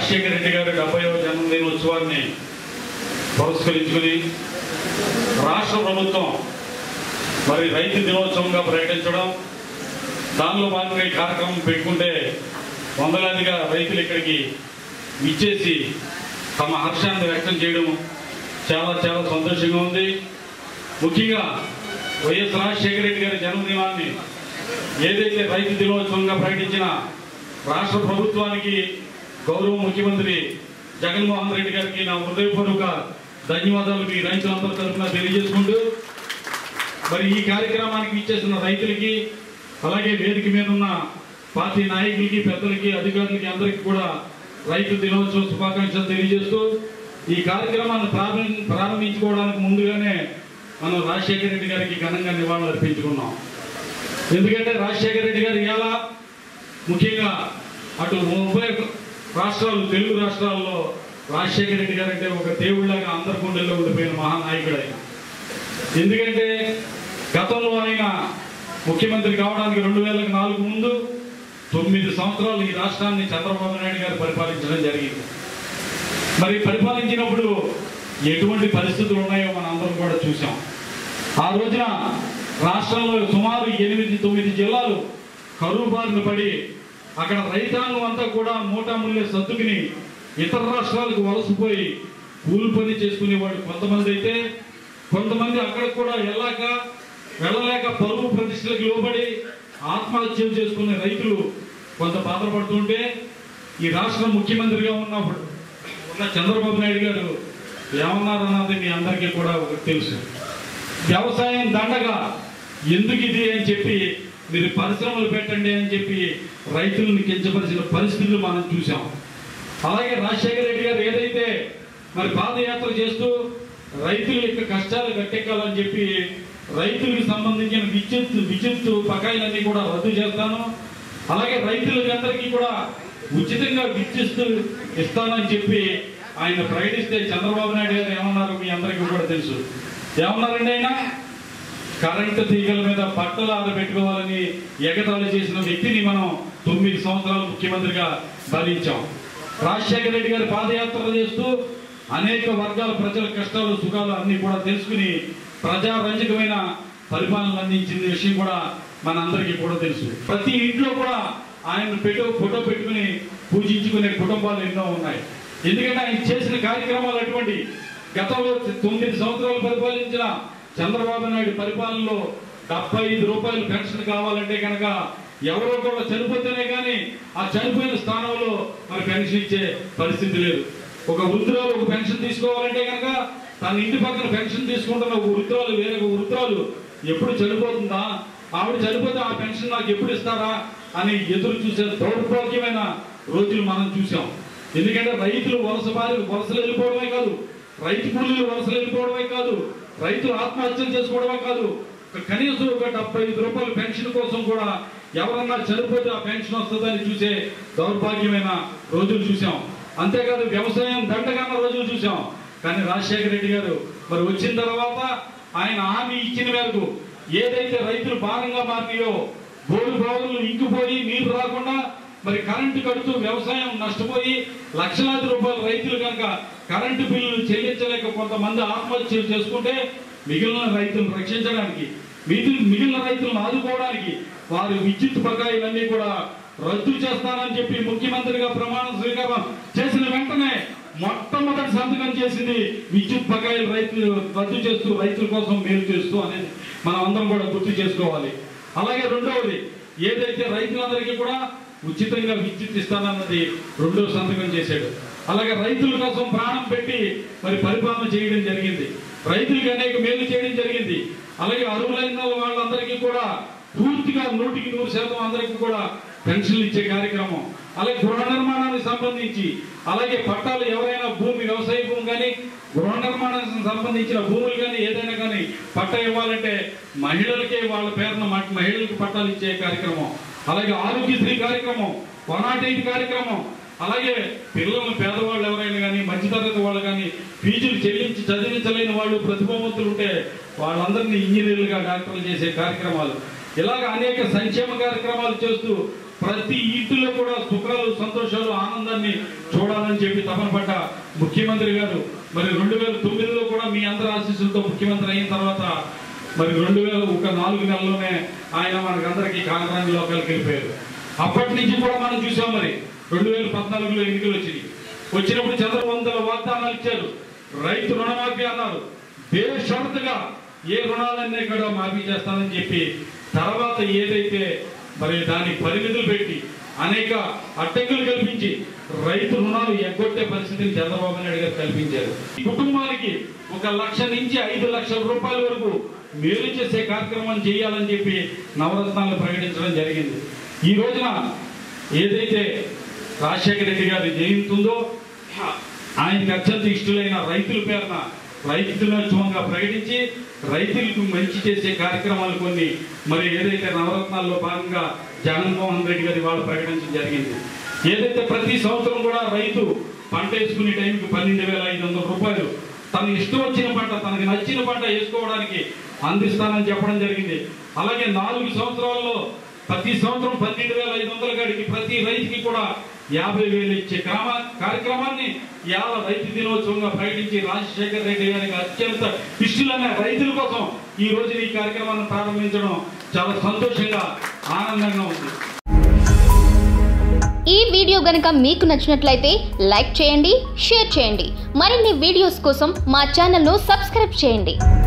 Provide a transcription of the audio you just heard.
రాజశేఖర రెడ్డి గారి డెబ్బైవ జన్మదినోత్సవాన్ని పురస్కరించుకుని రాష్ట్ర ప్రభుత్వం మరి రైతు దినోత్సవంగా ప్రకటించడం దానిలో భాగంగా ఈ కార్యక్రమం పెట్టుకుంటే వందలాదిగా రైతులు ఇక్కడికి ఇచ్చేసి తమ హర్షాన్ని వ్యక్తం చేయడం చాలా చాలా సంతోషంగా ఉంది ముఖ్యంగా వైఎస్ రాజశేఖర రెడ్డి గారి జన్మదినాన్ని ఏదైతే రైతు దినోత్సవంగా ప్రకటించిన రాష్ట్ర ప్రభుత్వానికి గౌరవ ముఖ్యమంత్రి జగన్మోహన్ రెడ్డి గారికి నా హృదయపూర్వక ధన్యవాదాలు మీ రైతులందరి తరఫున తెలియజేసుకుంటూ మరి ఈ కార్యక్రమానికి ఇచ్చేసిన రైతులకి అలాగే వేదిక మీద ఉన్న పార్టీ నాయకులకి పెద్దలకి అధికారులకి అందరికీ కూడా రైతు దినోత్సవ శుభాకాంక్షలు తెలియజేస్తూ ఈ కార్యక్రమాన్ని ప్రారంభి ప్రారంభించుకోవడానికి ముందుగానే మనం రాజశేఖర రెడ్డి గారికి ఘనంగా నివాళులు అర్పించుకున్నాం ఎందుకంటే రాజశేఖర రెడ్డి గారు ఇలా ముఖ్యంగా అటు ఉభయ రాష్ట్రాలు తెలుగు రాష్ట్రాల్లో రాజశేఖర రెడ్డి గారు అంటే ఒక దేవుళ్ళగా అందరి గుండెల్లో ఉండిపోయిన మహానాయకుడు ఆయన ఎందుకంటే గతంలో ఆయన ముఖ్యమంత్రి కావడానికి రెండు వేల నాలుగు ముందు తొమ్మిది సంవత్సరాలు ఈ రాష్ట్రాన్ని చంద్రబాబు నాయుడు గారు పరిపాలించడం జరిగింది మరి పరిపాలించినప్పుడు ఎటువంటి పరిస్థితులు ఉన్నాయో మనం అందరం కూడా చూసాం ఆ రోజున రాష్ట్రంలో సుమారు ఎనిమిది తొమ్మిది జిల్లాలు కరువు బారిన పడి అక్కడ రైతాంగం అంతా కూడా మూటాముల్లే సర్దుకుని ఇతర రాష్ట్రాలకు వలసపోయి కూలి పని చేసుకునేవాడు కొంతమంది అయితే కొంతమంది అక్కడికి కూడా వెళ్ళాక వెళ్ళలేక పరువు ప్రతిష్టలకు లోబడి ఆత్మహత్యలు చేసుకునే రైతులు కొంత బాధపడుతుంటే ఈ రాష్ట్ర ముఖ్యమంత్రిగా ఉన్నప్పుడు ఉన్న చంద్రబాబు నాయుడు గారు ఏమన్నారన్నది మీ అందరికీ కూడా ఒకటి తెలుసు వ్యవసాయం దండగా ఎందుకు ఇది అని చెప్పి మీరు పరిశ్రమలు పెట్టండి అని చెప్పి రైతులను కించపరిచిన పరిస్థితులు మనం చూసాం అలాగే రాజశేఖర రెడ్డి గారు ఏదైతే మరి పాదయాత్ర చేస్తూ రైతుల యొక్క కష్టాలు గట్టెక్కాలని చెప్పి రైతులకు సంబంధించిన విద్యుత్ విద్యుత్ బకాయిలన్నీ కూడా రద్దు చేస్తాను అలాగే రైతులకి అందరికీ కూడా ఉచితంగా విద్యుత్ ఇస్తానని చెప్పి ఆయన ప్రకటిస్తే చంద్రబాబు నాయుడు గారు ఏమన్నారు మీ అందరికీ కూడా తెలుసు ఏమన్నారండి ఆయన కరెంటు తీగల మీద బట్టలు ఆరబెట్టుకోవాలని ఎగతాళి చేసిన వ్యక్తిని మనం తొమ్మిది సంవత్సరాలు ముఖ్యమంత్రిగా భరించాం రాజశేఖర రెడ్డి గారి పాదయాత్ర చేస్తూ అనేక వర్గాల ప్రజల కష్టాలు సుఖాలు అన్ని కూడా తెలుసుకుని ప్రజారంజకమైన పరిపాలన అందించిన విషయం కూడా మన అందరికీ కూడా తెలుసు ప్రతి ఇంట్లో కూడా ఆయన పెట్టు ఫోటో పెట్టుకుని పూజించుకునే కుటుంబాలు ఎన్నో ఉన్నాయి ఎందుకంటే ఆయన చేసిన కార్యక్రమాలు అటువంటి గతంలో తొమ్మిది సంవత్సరాలు పరిపాలించిన చంద్రబాబు నాయుడు పరిపాలనలో డెబ్బై ఐదు రూపాయలు పెన్షన్ కావాలంటే కనుక ఎవరో కూడా చనిపోతేనే కానీ ఆ చనిపోయిన స్థానంలో మరి పెన్షన్ ఇచ్చే పరిస్థితి లేదు ఒక వృద్ధురాలు ఒక పెన్షన్ తీసుకోవాలంటే కనుక తన ఇంటి పక్కన పెన్షన్ తీసుకుంటున్న ఒక వృద్ధురాలు వేరే ఒక వృద్ధురాలు ఎప్పుడు చనిపోతుందా ఆవిడ చనిపోతే ఆ పెన్షన్ నాకు ఎప్పుడు ఇస్తారా అని ఎదురు చూసే దౌర్భాగ్యమైన రోజులు మనం చూసాం ఎందుకంటే రైతులు వలస బారి వలసలు వెళ్ళిపోవడమే కాదు రైతు కూలీలు వలసలు వెళ్ళిపోవడమే కాదు రైతులు ఆత్మహత్యలు చేసుకోవడమే కాదు ఒక కనీసం ఒక డెబ్బై ఐదు రూపాయల పెన్షన్ కోసం కూడా ఎవరన్నా చనిపోతే ఆ పెన్షన్ వస్తుందని చూసే దౌర్భాగ్యమైన రోజులు చూసాం అంతేకాదు వ్యవసాయం దండగాన రోజులు చూసాం కానీ రాజశేఖర రెడ్డి గారు మరి వచ్చిన తర్వాత ఆయన హామీ ఇచ్చిన మేరకు ఏదైతే రైతులు భారంగా మారినాయో బోరు బావులు ఇంకిపోయి నీరు రాకుండా మరి కరెంటు కడుతూ వ్యవసాయం నష్టపోయి లక్షలాది రూపాయల రైతులు కనుక కరెంటు బిల్లులు చెల్లించలేక కొంతమంది ఆత్మహత్యలు చేసుకుంటే మిగిలిన రైతులను రక్షించడానికి మిగిలిన మిగిలిన రైతులను ఆదుకోవడానికి వారి విద్యుత్ బకాయిలన్నీ కూడా రద్దు చేస్తానని చెప్పి ముఖ్యమంత్రిగా ప్రమాణ స్వీకారం చేసిన వెంటనే మొట్టమొదటి సంతకం చేసింది విద్యుత్ బకాయిలు రైతులు రద్దు చేస్తూ రైతుల కోసం మేలు చేస్తూ అనేది మనం అందరం కూడా గుర్తు చేసుకోవాలి అలాగే రెండవది ఏదైతే రైతులందరికీ కూడా ఉచితంగా విద్యుత్ ఇస్తానన్నది రెండో సంతకం చేశాడు అలాగే రైతుల కోసం ప్రాణం పెట్టి మరి పరిపాలన చేయడం జరిగింది రైతులకు అనేక మేలు చేయడం జరిగింది అలాగే అర్హులైన వాళ్ళందరికీ కూడా పూర్తిగా నూటికి నూరు శాతం అందరికీ కూడా పెన్షన్లు ఇచ్చే కార్యక్రమం అలాగే గృహ నిర్మాణానికి సంబంధించి అలాగే పట్టాలు ఎవరైనా భూమి వ్యవసాయ భూమి కానీ గృహ నిర్మాణానికి సంబంధించిన భూములు కానీ ఏదైనా కానీ పట్టా ఇవ్వాలంటే మహిళలకే వాళ్ళ పేరున మ- మహిళలకు పట్టాలు ఇచ్చే కార్యక్రమం అలాగే ఆరోగ్యశ్రీ కార్యక్రమం వన్ నాట్ ఎయిట్ కార్యక్రమం అలాగే పిల్లలను పేదవాళ్ళు ఎవరైనా కానీ మధ్యతరగతి వాళ్ళు కానీ ఫీజులు చెల్లించి చదివించలేని వాళ్ళు ప్రతిభావంతులు ఉంటే వాళ్ళందరినీ ఇంజనీర్లుగా డాక్టర్లు చేసే కార్యక్రమాలు ఇలాగ అనేక సంక్షేమ కార్యక్రమాలు చేస్తూ ప్రతి ఇంటిలో కూడా సుఖాలు సంతోషాలు ఆనందాన్ని చూడాలని చెప్పి తపన పడ్డ ముఖ్యమంత్రి గారు మరి రెండు వేల తొమ్మిదిలో కూడా మీ అందరి ఆశీస్సులతో ముఖ్యమంత్రి అయిన తర్వాత మరి రెండు వేల ఒక నాలుగు నెలల్లోనే ఆయన మనకందరికీ కాంగ్రెస్ లోకాలకు వెళ్ళిపోయారు అప్పటి నుంచి కూడా మనం చూసాం మరి రెండు వేల పద్నాలుగులో ఎన్నికలు వచ్చినాయి వచ్చినప్పుడు చంద్రబాబు వందల వాగ్దానాలు ఇచ్చారు రైతు రుణమాఫీ అన్నారు బేషరతుగా ఏ రుణాలన్నీ కూడా మాఫీ చేస్తానని చెప్పి తర్వాత ఏదైతే మరి దాని పరిమితులు పెట్టి అనేక అడ్డంకులు కల్పించి రైతు రుణాలు ఎగ్గొట్టే పరిస్థితిని చంద్రబాబు నాయుడు గారు కల్పించారు ఈ కుటుంబానికి ఒక లక్ష నుంచి ఐదు లక్షల రూపాయల వరకు మేలు చేసే కార్యక్రమం చేయాలని చెప్పి నవరత్నాలు ప్రకటించడం జరిగింది ఈ రోజున ఏదైతే రాజశేఖర రెడ్డి గారి జయంతి ఉందో ఆయనకి అత్యంత ఇష్టలైన రైతుల పేరున రైతు దినోత్సవంగా ప్రకటించి రైతులకు మంచి చేసే కార్యక్రమాలు కొన్ని మరి ఏదైతే నవరత్నాల్లో భాగంగా జగన్మోహన్ రెడ్డి గారి వాళ్ళు ప్రకటించడం జరిగింది ఏదైతే ప్రతి సంవత్సరం కూడా రైతు పంట వేసుకునే టైంకి పన్నెండు వేల ఐదు వందల రూపాయలు తన ఇష్టం వచ్చిన పంట తనకి నచ్చిన పంట వేసుకోవడానికి అందిస్తానని చెప్పడం జరిగింది అలాగే నాలుగు సంవత్సరాల్లో ప్రతి సంవత్సరం పన్నెండు వేల ఐదు వందల కాడికి ప్రతి రైతుకి కూడా యాభై వేలు ఇచ్చే క్రమ కార్యక్రమాన్ని ఇవాళ రైతు దినోత్సవంగా ప్రకటించి రాజశేఖర రెడ్డి గారికి అత్యంత ఇష్టలైన రైతుల కోసం ఈ రోజు ఈ కార్యక్రమాన్ని ప్రారంభించడం చాలా సంతోషంగా ఆనందంగా ఉంది ఈ వీడియో గనుక మీకు నచ్చినట్లయితే లైక్ చేయండి షేర్ చేయండి మరిన్ని వీడియోస్ కోసం మా ఛానల్ను సబ్స్క్రైబ్ చేయండి